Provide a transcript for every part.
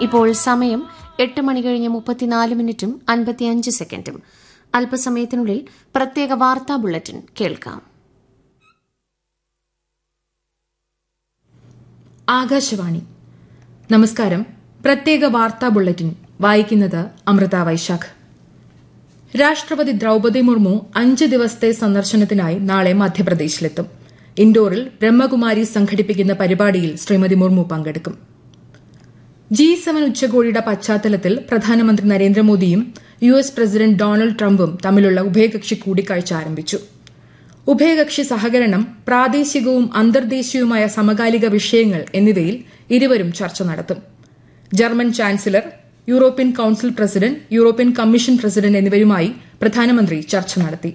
ഇപ്പോൾ സമയം എട്ട് മണി കഴിഞ്ഞ് മുപ്പത്തിനാല് മിനിറ്റും അൻപത്തിയഞ്ച് സെക്കൻഡും അല്പസമയത്തിനുള്ളിൽ പ്രത്യേക വാർത്താ ബുള്ളറ്റിൻ കേൾക്കാം ആകാശവാണി നമസ്കാരം പ്രത്യേക വാർത്താ ബുള്ളറ്റിൻ വായിക്കുന്നത് അമൃത വൈശാഖ് രാഷ്ട്രപതി ദ്രൌപദി മുർമു അഞ്ച് ദിവസത്തെ സന്ദർശനത്തിനായി നാളെ മധ്യപ്രദേശിലെത്തും ഇൻഡോറിൽ ബ്രഹ്മകുമാരി സംഘടിപ്പിക്കുന്ന പരിപാടിയിൽ ശ്രീമതി മുർമു പങ്കെടുക്കും ജി സെവൻ ഉച്ചകോടിയുടെ പശ്ചാത്തലത്തിൽ പ്രധാനമന്ത്രി നരേന്ദ്രമോദിയും യു എസ് പ്രസിഡന്റ് ഡൊണാൾഡ് ട്രംപും തമ്മിലുള്ള ഉഭയകക്ഷി കൂടിക്കാഴ്ച ആരംഭിച്ചു ഉഭയകക്ഷി സഹകരണം പ്രാദേശികവും അന്തർദേശീയവുമായ സമകാലിക വിഷയങ്ങൾ എന്നിവയിൽ ഇരുവരും ചർച്ച നടത്തും German chancellor European council president European commission president എന്നിവരുമായി പ്രധാനമന്ത്രി ചർച്ച നടത്തി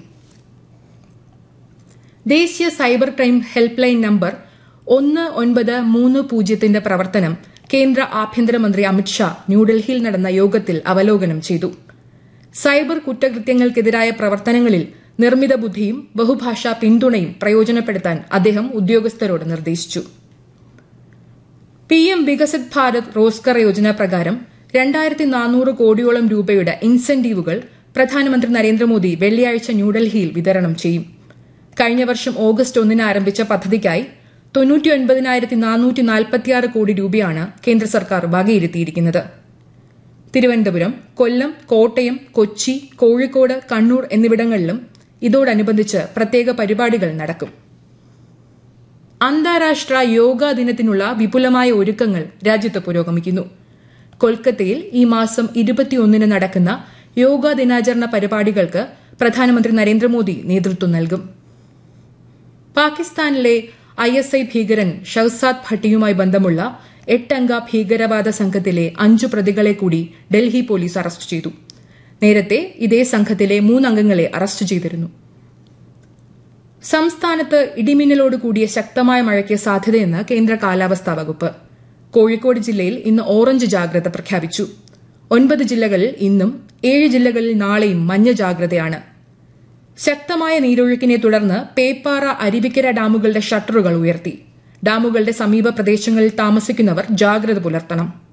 ദേശീയ cyber crime helpline number ഒന്ന് ഒൻപത് മൂന്ന് പൂജ്യത്തിന്റെ പ്രവർത്തനം കേന്ദ്ര ആഭ്യന്തരമന്ത്രി അമിത്ഷാ ന്യൂഡൽഹിയിൽ നടന്ന യോഗത്തിൽ അവലോകനം ചെയ്തു സൈബർ കുറ്റകൃത്യങ്ങൾക്കെതിരായ പ്രവർത്തനങ്ങളിൽ നിർമ്മിത ബുദ്ധിയും ബഹുഭാഷാ പിന്തുണയും പ്രയോജനപ്പെടുത്താൻ അദ്ദേഹം ഉദ്യോഗസ്ഥരോട് നിർദ്ദേശിച്ചു പി എം വികസിത് ഭാരത് റോസ്കർ യോജന പ്രകാരം രണ്ടായിരത്തി നാനൂറ് കോടിയോളം രൂപയുടെ ഇൻസെന്റീവുകൾ പ്രധാനമന്ത്രി നരേന്ദ്രമോദി വെള്ളിയാഴ്ച ന്യൂഡൽഹിയിൽ വിതരണം ചെയ്യും കഴിഞ്ഞ വർഷം ഓഗസ്റ്റ് ഒന്നിന് ആരംഭിച്ച പദ്ധതിക്കായി തൊണ്ണൂറ്റിയൊൻപതിനായിരത്തി നാനൂറ്റി നാൽപ്പത്തിയാറ് കോടി രൂപയാണ് കേന്ദ്ര സർക്കാർ വകയിരുത്തിയിരിക്കുന്നത് തിരുവനന്തപുരം കൊല്ലം കോട്ടയം കൊച്ചി കോഴിക്കോട് കണ്ണൂർ എന്നിവിടങ്ങളിലും ഇതോടനുബന്ധിച്ച് പ്രത്യേക പരിപാടികൾ നടക്കും അന്താരാഷ്ട്ര യോഗാ ദിനത്തിനുള്ള വിപുലമായ ഒരുക്കങ്ങൾ രാജ്യത്ത് പുരോഗമിക്കുന്നു കൊൽക്കത്തയിൽ ഈ മാസം ഇരുപത്തിയൊന്നിന് നടക്കുന്ന യോഗാ ദിനാചരണ പരിപാടികൾക്ക് പ്രധാനമന്ത്രി നരേന്ദ്രമോദി നേതൃത്വം നൽകും പാകിസ്ഥാനിലെ ഐ എസ് ഐ ഭീകരൻ ഷൌസാദ് ഭട്ടിയുമായി ബന്ധമുള്ള എട്ടംഗ ഭീകരവാദ സംഘത്തിലെ അഞ്ചു പ്രതികളെ കൂടി ഡൽഹി പോലീസ് അറസ്റ്റ് ചെയ്തു നേരത്തെ ഇതേ സംഘത്തിലെ മൂന്നംഗങ്ങളെ അറസ്റ്റ് ചെയ്തിരുന്നു സംസ്ഥാനത്ത് ഇടിമിന്നലോട് കൂടിയ ശക്തമായ മഴയ്ക്ക് സാധ്യതയെന്ന് കേന്ദ്ര കാലാവസ്ഥാ വകുപ്പ് കോഴിക്കോട് ജില്ലയിൽ ഇന്ന് ഓറഞ്ച് ജാഗ്രത പ്രഖ്യാപിച്ചു ഒൻപത് ജില്ലകളിൽ ഇന്നും ഏഴ് ജില്ലകളിൽ നാളെയും മഞ്ഞ ജാഗ്രതയാണ് ശക്തമായ നീരൊഴുക്കിനെ തുടർന്ന് പേപ്പാറ അരുവിക്കര ഡാമുകളുടെ ഷട്ടറുകൾ ഉയർത്തി ഡാമുകളുടെ സമീപ പ്രദേശങ്ങളിൽ താമസിക്കുന്നവർ ജാഗ്രത പുലർത്തണം